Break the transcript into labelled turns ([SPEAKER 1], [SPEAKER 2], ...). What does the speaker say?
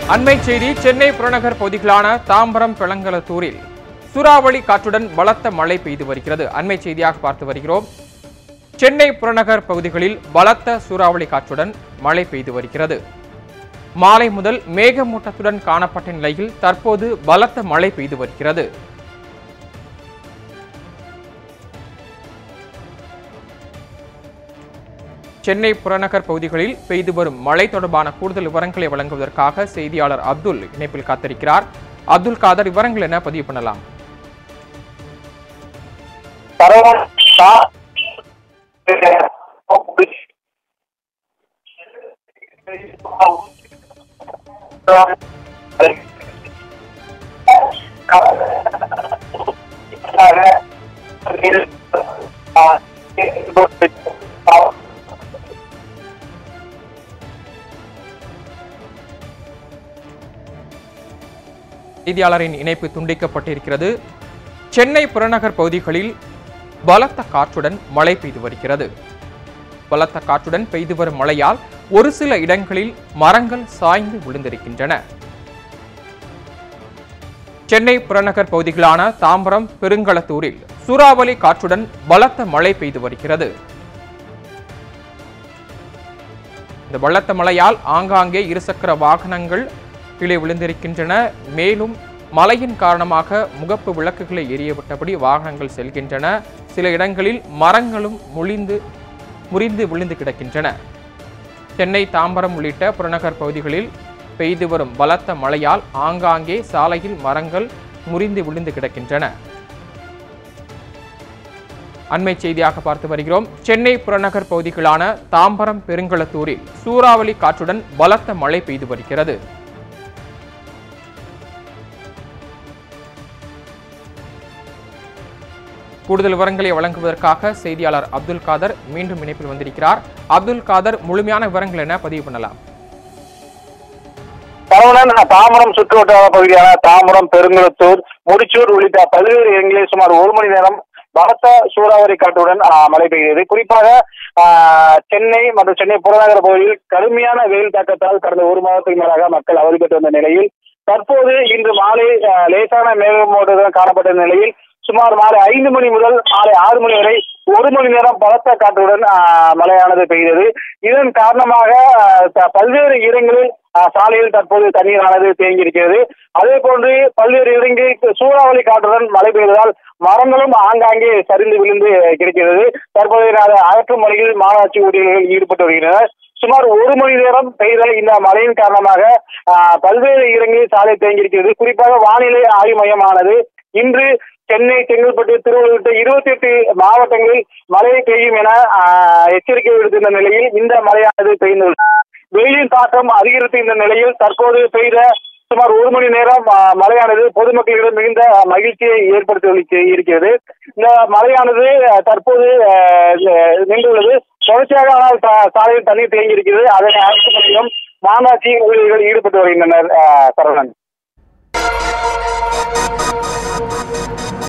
[SPEAKER 1] அண்மை செய்தி சென்னை புறநகர் பகுதிகளான தாம்பரம் பெளங்கலத்தூரில் சூறாவளி காற்றுடன் பலத்த மழை பெய்து வருகிறது அண்மை செய்தியாக பார்த்து வருகிறோம் சென்னை புறநகர் பகுதிகளில் பலத்த சூறாவளி காற்றுடன் மழை பெய்து வருகிறது மாலை முதல் மேகமூட்டத்துடன் காணப்பட்ட நிலையில் தற்போது பலத்த மழை பெய்து வருகிறது சென்னை புறநகர் பகுதிகளில் பெய்து வரும் மழை தொடர்பான கூடுதல் விவரங்களை வழங்குவதற்காக செய்தியாளர் அப்துல் இணைப்பில் காத்திருக்கிறார் அப்துல் காதர் விவரங்கள் என்ன பதிவு பண்ணலாம்
[SPEAKER 2] சரவணன் சா
[SPEAKER 1] செய்தியாளரின் இணைப்பு துண்டிக்கப்பட்டிருக்கிறது சென்னை புறநகர் பகுதிகளில் பலத்த காற்றுடன் மழை பெய்து வருகிறது பலத்த காற்றுடன் பெய்து வரும் மழையால் ஒரு சில இடங்களில் மரங்கள் சாய்ந்து விழுந்திருக்கின்றன சென்னை புறநகர் பகுதிகளான தாம்பரம் பெருங்களத்தூரில் சூறாவளி காற்றுடன் பலத்த மழை பெய்து வருகிறது இந்த பலத்த மழையால் ஆங்காங்கே இருசக்கர வாகனங்கள் கீழே விழுந்திருக்கின்றன மேலும் மழையின் காரணமாக முகப்பு விளக்குகளை எரியவிட்டபடி வாகனங்கள் செல்கின்றன சில இடங்களில் மரங்களும் முழிந்து முறிந்து விழுந்து கிடக்கின்றன சென்னை தாம்பரம் உள்ளிட்ட புறநகர் பகுதிகளில் பெய்து வரும் பலத்த மழையால் ஆங்காங்கே சாலையில் மரங்கள் முறிந்து விழுந்து கிடக்கின்றன அண்மை செய்தியாக பார்த்து வருகிறோம் சென்னை புறநகர் பகுதிகளான தாம்பரம் பெருங்களத்தூரில் சூறாவளி காற்றுடன் பலத்த மழை பெய்து வருகிறது கூடுதல் விவரங்களை வழங்குவதற்காக செய்தியாளர் அப்துல் காதர் மீண்டும் இணைப்பில் வந்திருக்கிறார் அப்துல் காதர் முழுமையான விவரங்கள் என்ன பதிவு பண்ணலாம்
[SPEAKER 2] சரவணன் தாம்பரம் சுற்றுவட்டார பகுதியான தாம்பரம் பெருங்குளத்தூர் முடிச்சூர் உள்ளிட்ட பல்வேறு இடங்களில் சுமார் ஒரு மணி நேரம் பலத்த சூறாவளி காற்றுடன் ஆ, மழை பெய்தது குறிப்பாக ஆ, சென்னை மற்றும் சென்னை புறநகர பகுதியில் கடுமையான வெயில் தாக்கத்தால் கடந்த ஒரு மாதத்துக்கு மேலாக மக்கள் அவதிப்பட்டு வந்த நிலையில் தற்போது இன்று மாலை ஆ, லேசான மேகமூட்டத்துடன் காணப்பட்ட நிலையில் சுமார் மாலை ஐந்து மணி முதல் மாலை ஆறு மணி வரை ஒரு மணி நேரம் பலத்த காற்றுடன் ஆ, மழையானது பெய்தது இதன் காரணமாக ஆ, த- பல்வேறு இடங்களில் ஆ, சாலையில் தற்போது தண்ணீரானது தேங்கி இருக்கிறது அதே போன்று பல்வேறு இடங்களில் சூறாவளி காற்றுடன் மழை பெய்ததால் மரங்களும் ஆங்காங்கே சரிந்து விழுந்து கிடைக்கிறது தற்போது அதை அகற்றும் பணியில் மாநகராட்சி ஊழியர்கள் ஈடுபட்டு வருகின்றனர் சுமார் ஒரு மணி நேரம் பெய்த இந்த மழையின் காரணமாக ஆ, பல்வேறு இடங்களில் சாலை தேங்கியிருக்கிறது குறிப்பாக வானிலை ஆய்வு மையமானது இன்று சென்னை செங்கல்பட்டு திருவள்ளூர் உள்ளிட்ட இருபத்தி எட்டு மாவட்டங்களில் மழை பெய்யும் என ஆ, எச்சரிக்கை விடுத்திருந்த நிலையில் இந்த மழையானது பெய்துள்ளது வெயிலின் தாக்கம் அதிகரித்த இந்த நிலையில் தற்போது பெய்த சுமார் ஒரு மணி நேரம் ஆ, மழையானது பொதுமக்களிடம் மிகுந்த மகிழ்ச்சியை ஏற்படுத்தி இருக்கிறது இந்த மழையானது ஆ, தற்போது ஆ, நின்றுள்ளது தொடர்ச்சியாக ஆனால் சா- சாலையில் தண்ணீர் தேங்கி இருக்கிறது அதனை அரசு பணியிலும் மாநகராட்சி ஊழியர்கள் ஈடுபட்டு வருகின்றனர் ஆ, சரவணன்